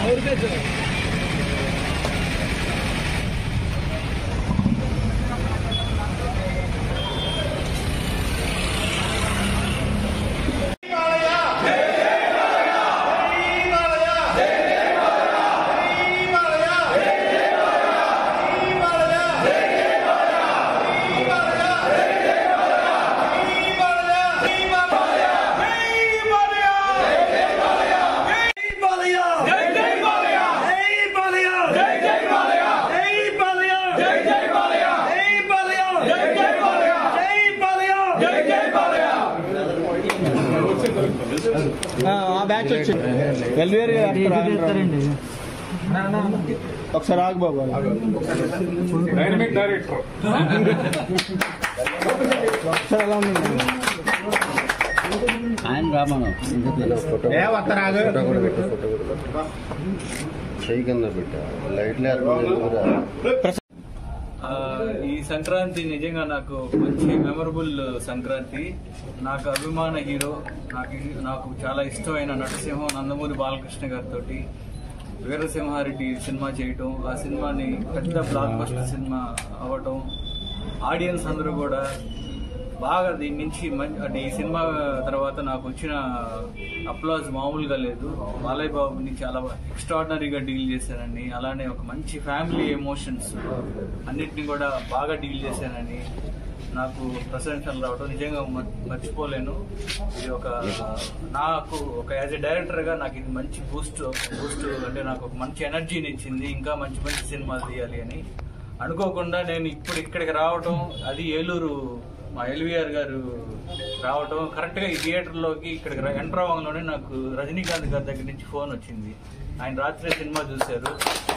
ఆ బ్యాచ్ వచ్చింది ఎల్వేర్ ఒకసారి ఆగు బాబు డైనమిక్ డైరెక్టర్ ఒకసారి ఎలా ఉంది ఆయన రామను ఏ వస్తారు ఆగు చెయ్యి కింద పెట్టా లైట్లు వేస్తున్నారా ఆ, ఈ సంక్రాంతి నిజంగా నాకు మంచి మెమరబుల్ సంక్రాంతి నాకు అభిమాన హీరో నాకు నాకు చాలా ఇష్టమైన నటసింహం నందమూరి బాలకృష్ణ గారితో వీరసింహారెడ్డి సినిమా చేయటం ఆ సినిమాని పెద్ద బ్లాక్ బస్టర్ సినిమా అవ్వటం ఆడియన్స్ అందరూ కూడా బాగా దీని నుంచి మంచి అంటే ఈ సినిమా తర్వాత నాకు వచ్చిన అప్లాజ్ మామూలుగా లేదు బాలయ్య బాబుని చాలా ఎక్స్ట్రాడినరీగా డీల్ చేశానని అలానే ఒక మంచి ఫ్యామిలీ ఎమోషన్స్ అన్నిటిని కూడా బాగా డీల్ చేశానని నాకు ప్రశంసలు రావడం నిజంగా మ- మర్చిపోలేను ఇది ఒక నాకు ఒక యాజ్ ఎ డైరెక్టర్గా నాకు ఇది మంచి బూస్ట్ బూస్ట్ అంటే నాకు ఒక మంచి ఎనర్జీని ఇచ్చింది ఇంకా మంచి మంచి సినిమాలు తీయాలి అని అనుకోకుండా నేను ఇప్పుడు ఇక్కడికి రావడం అది ఏలూరు మా ఎల్విఆర్ గారు రావటం కరెక్ట్ గా ఈ థియేటర్ లోకి ఇక్కడికి రా- ఎంటర్ అవ్వగానే నాకు రజనీకాంత్ గారి దగ్గర నుంచి ఫోన్ వచ్చింది ఆయన రాత్రి సినిమా చూశారు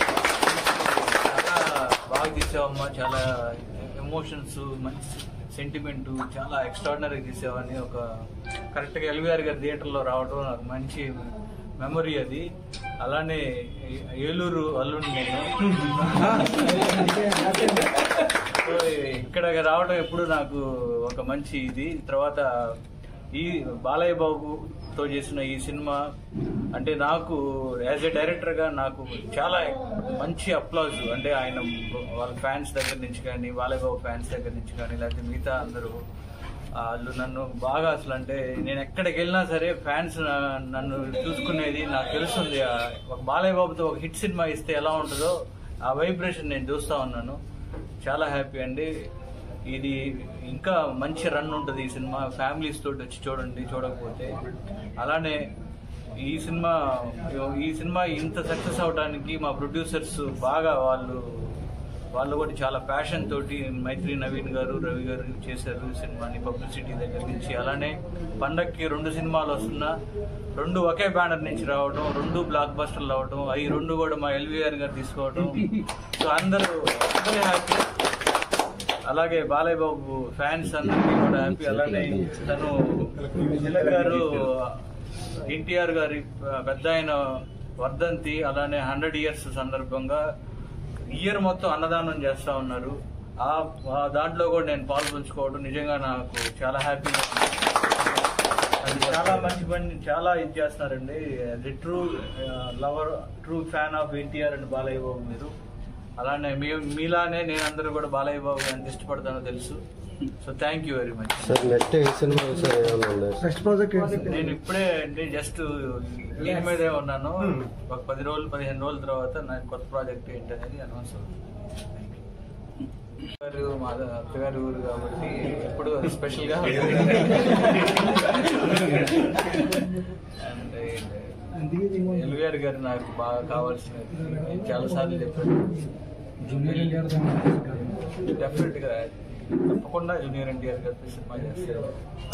చాలా బాగా తీసావమ్మా చాలా ఎమోషన్స్ మంచి సెంటిమెంట్ చాలా ఎక్స్ట్రాడినరీ తీసావని ఒక కరెక్ట్ గా ఎల్విఆర్ గారి థియేటర్ లో రావడం నాకు మంచి మెమరీ అది అలానే ఏ- ఏలూరు అల్లుండి నేను సో ఇక్కడ రావడం ఎప్పుడు నాకు ఒక మంచి ఇది తర్వాత ఈ బాలయ్య బాబుతో చేసిన ఈ సినిమా అంటే నాకు యాజ్ ఎ డైరెక్టర్ గా నాకు చాలా మంచి అప్లాజ్ అంటే ఆయన వాళ్ళ ఫ్యాన్స్ దగ్గర నుంచి కానీ బాలయ్య బాబు ఫ్యాన్స్ దగ్గర నుంచి కానీ లేకపోతే మిగతా అందరూ వాళ్ళు నన్ను బాగా అసలు అంటే నేను ఎక్కడికి వెళ్ళినా సరే ఫ్యాన్స్ నన్ను చూసుకునేది నాకు తెలుస్తుంది ఆ ఒక బాలయ్య బాబుతో ఒక హిట్ సినిమా ఇస్తే ఎలా ఉంటుందో ఆ వైబ్రేషన్ నేను చూస్తా ఉన్నాను చాలా హ్యాపీ అండి ఇది ఇంకా మంచి రన్ ఉంటుంది ఈ సినిమా ఫ్యామిలీస్ తోటి వచ్చి చూడండి చూడకపోతే అలానే ఈ సినిమా ఈ సినిమా ఇంత సక్సెస్ అవడానికి మా ప్రొడ్యూసర్స్ బాగా వాళ్ళు వాళ్ళు కూడా చాలా ప్యాషన్ తోటి మైత్రి నవీన్ గారు రవి గారు చేశారు ఈ సినిమాని పబ్లిసిటీ దగ్గర నుంచి అలానే పండక్కి రెండు సినిమాలు వస్తున్నా రెండు ఒకే బ్యానర్ నుంచి రావడం రెండు బ్లాక్ బస్టర్లు అవడం అవి రెండు కూడా మా ఎల్వీఆర్ గారు తీసుకోవడం సో అందరూ అందరూ హ్యాపీ అలాగే బాలయ్య బాబు ఫ్యాన్స్ అందరికీ కూడా హ్యాపీ అలానే తను తిలక్ గారు ఎన్టీఆర్ గారి పెద్ద ఆయన వర్ధంతి అలానే హండ్రెడ్ ఇయర్స్ సందర్భంగా ఇయర్ మొత్తం అన్నదానం చేస్తా ఉన్నారు ఆ ఆ దాంట్లో కూడా నేను పాల్పంచుకోవడం నిజంగా నాకు చాలా హ్యాపీగా ఉంది అది చాలా మంచి పని చాలా ఇది చేస్తున్నారండి the true lover true fan of NTR and Balayya Babu మీరు అలానే మీ మీలానే నేను అందరూ కూడా బాలయ్య బాబు ఎంత ఇష్టపడతానో తెలుసు so thank you very much sir next ఏ సినిమా సార్ ఏమన్నా ఉందా నెక్స్ట్ ప్రాజెక్ట్ నేను ఇప్పుడే అంటే జస్ట్ దీని మీదే ఉన్నాను ఒక పది రోజులు పదిహేను రోజుల తర్వాత నా కొత్త ప్రాజెక్ట్ ఏంటనేది అనౌన్స్ అవుతుంది గారు మా అత్తగారి ఊరు కాబట్టి ఎప్పుడు స్పెషల్ గా అండ్ ఎల్విఆర్ గారు నాకు బాగా కావాల్సినది నేను చాలా సార్లు చెప్పాను డెఫినెట్ గా తప్పకుండా జూనియర్ ఎన్టీఆర్ గారితో సినిమా చేస్తారు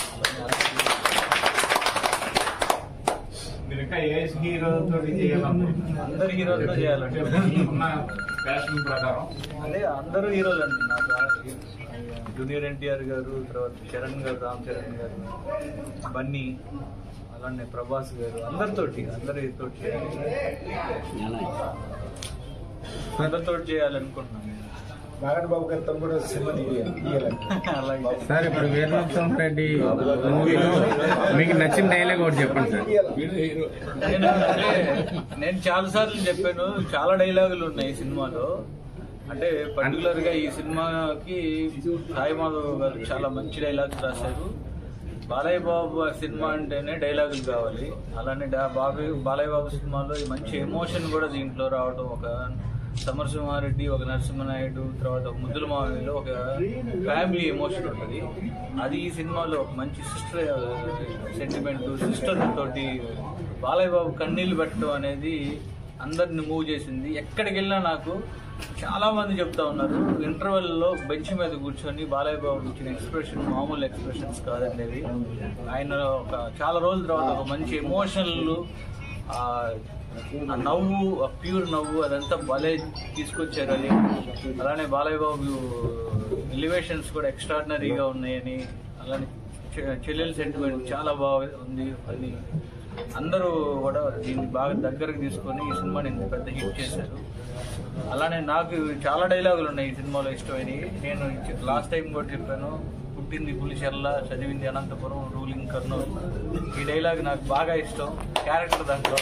మీరు ఇంకా ఏ హీరోతో చేయాలనుకుంటున్నారు అందరు హీరోలతో చేయాలంటే ఉన్న ప్యాషన్ ప్రకారం అదే అందరూ హీరోలు అండి నాకు జూనియర్ ఎన్టీఆర్ గారు తర్వాత చరణ్ గారు రామ్ చరణ్ గారు బన్నీ అలానే ప్రభాస్ గారు అందరితోటి అందరితో చేయాలి అందరితో చేయాలనుకుంటున్నాను నేను. నారాయణ బాబు గారితో కూడా సినిమా తీయాలి అలాగే సార్ ఇప్పుడు వీరనరసింహ రెడ్డి మూవీలో మీకు నచ్చిన డైలాగ్ ఒకటి చెప్పండి సార్ నేను అంటే నేను చాలా సార్లు చెప్పాను చాలా డైలాగులు ఉన్నాయి ఈ సినిమాలో అంటే పర్టికులర్ గా ఈ సినిమాకి సాయి మాధవ్ గారు చాలా మంచి డైలాగ్స్ రాశారు బాలయ్య బాబు సినిమా అంటేనే డైలాగులు కావాలి అలానే డా- బాబు బాలయ్య బాబు సినిమాలో ఈ మంచి ఎమోషన్ కూడా దీంట్లో రావడం ఒక సమరసింహారెడ్డి ఒక నరసింహనాయుడు తర్వాత ఒక ముద్దుల మావిలో ఒక ఫ్యామిలీ ఎమోషన్ ఉంటుంది అది ఈ సినిమాలో ఒక మంచి సిస్టర్ సెంటిమెంట్ సిస్టర్ తోటి బాలయ్య బాబు కన్నీళ్లు పెట్టడం అనేది అందరిని మూవ్ చేసింది ఎక్కడికి వెళ్ళినా నాకు చాలా మంది చెప్తా ఉన్నారు ఇంటర్వెల్ లో బెంచ్ మీద కూర్చొని బాలయ్య బాబు ఇచ్చిన ఎక్స్ప్రెషన్ మామూలు ఎక్స్ప్రెషన్స్ కాదండి అవి ఆయన ఒక చాలా రోజుల తర్వాత ఒక మంచి ఎమోషనల్ ఆ ఆ నవ్వు ఆ ప్యూర్ నవ్వు అదంతా భలే తీసుకొచ్చారు అది అలానే బాలయ్య బాబు ఎలివేషన్స్ కూడా ఎక్స్ట్రాడినరీగా ఉన్నాయని అలానే చె- చెల్లెల సెంటిమెంట్ చాలా బాగా ఉంది అది అందరూ కూడా దీన్ని బాగా దగ్గరకు తీసుకొని ఈ సినిమాని ఇంత పెద్ద హిట్ చేశారు అలానే నాకు చాలా డైలాగులు ఉన్నాయి ఈ సినిమాలో ఇష్టమైనవి నేను లాస్ట్ టైం కూడా చెప్పాను పుట్టింది పులిచెర్ల చదివింది అనంతపురం రూలింగ్ కర్నూలు ఈ డైలాగ్ నాకు బాగా ఇష్టం క్యారెక్టర్ దాంట్లో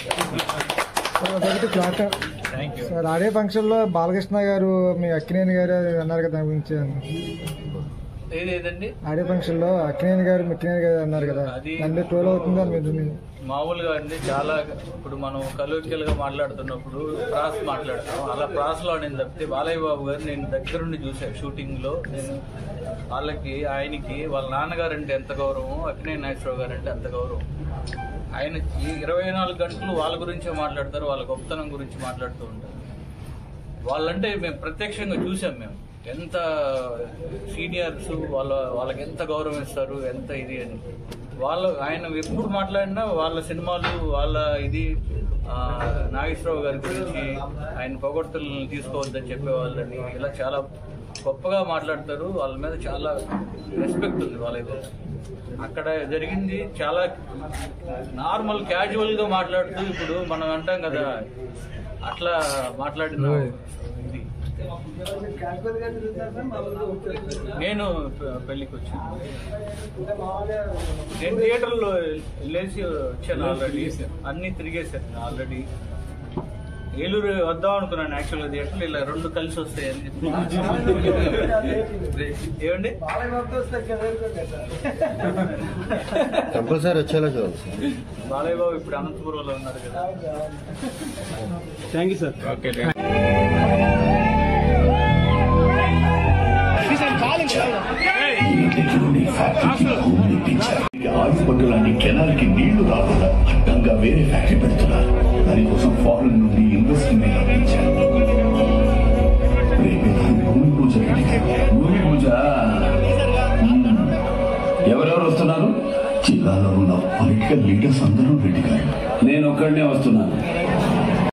ఒకటి ఫ్లాట్ థ్యాంక్ యూ సార్ ఆడే ఫంక్షన్ లో బాలకృష్ణ గారు మీ అక్కినేని గారు అన్నారు కదా దాని గురించి ఏదేదండి ఆడే ఫంక్షన్ లో అక్కినేని గారు మిక్కినేని గారు అన్నారు కదా అది- దాని ట్రోల్ అవుతుందా మీరు మీ- మామూలుగా అండి చాలా ఇప్పుడు మనం కలోకియల్ గా మాట్లాడుతున్నప్పుడు ప్రాస్ మాట్లాడతాం అలా ప్రాస్ లో నేను తప్పితే బాలయ్య బాబు గారు నేను దగ్గరుండి చూసాను షూటింగ్ లో నేను వాళ్ళకి ఆయనకి వాళ్ళ నాన్నగారు అంటే ఎంత గౌరవం అక్కినే నాగేశ్వరరావు గారు అంటే అంత గౌరవం ఆయన ఈ ఇరవై నాలుగు గంటలు వాళ్ళ గురించే మాట్లాడతారు వాళ్ళ గొప్పతనం గురించి మాట్లాడుతూ ఉంటారు వాళ్ళంటే మేము ప్రత్యక్షంగా చూసాం మేము ఎంత సీనియర్స్ వాళ్ళ వాళ్ళకి ఎంత గౌరవం ఇస్తారు ఎంత ఇది అని వాళ్ళ ఆయన ఎప్పుడు మాట్లాడినా వాళ్ళ సినిమాలు వాళ్ళ ఇది ఆ, నాగేశ్వరరావు గారి గురించి ఆయన పొగడ్తలను తీసుకోవద్దని చెప్పేవాళ్ళని ఇలా చాలా గొప్పగా మాట్లాడతారు వాళ్ళ మీద చాలా రెస్పెక్ట్ ఉంది వాళ్ళకి అక్కడ జరిగింది చాలా నార్మల్ క్యాజువల్ గా మాట్లాడుతూ ఇప్పుడు మనం అంటాం కదా అట్లా మాట్లాడిన ఇది నేను పె- పెళ్లికి వచ్చాను నేను థియేటర్లో వెళ్ళేసి వచ్చాను ఆల్రెడీ అన్ని తిరిగేసాను ఆల్రెడీ ఏలూరు వద్దాం అనుకున్నాను యాక్చువల్గా థియేటర్లో ఇలా రెండు కలిసి వస్తాయని చెప్పి ఏమండి కంపల్సరీ వచ్చేలా చూడండి సార్ బాలయ్య బాబు ఇప్పుడు అనంతపురంలో ఉన్నారు కదా థ్యాంక్ యూ సార్ ఓకే ఆసుపత్రులన్నీ కెనాల్కి నీళ్లు రాకుండా అడ్డంగా వేరే ఫ్యాక్టరీ పెడుతున్నారు దానికోసం ఫారెన్ నుండి ఇన్వెస్ట్మెంట్ రప్పించారు రేపే దాని భూమి పూజ భూమి పూజ మ్మ్. ఎవరెవరు వస్తున్నారు జిల్లాలో ఉన్న పొలిటికల్ లీడర్స్ అందరూ రెడీగా నేను ఒక్కడనే వస్తున్నాను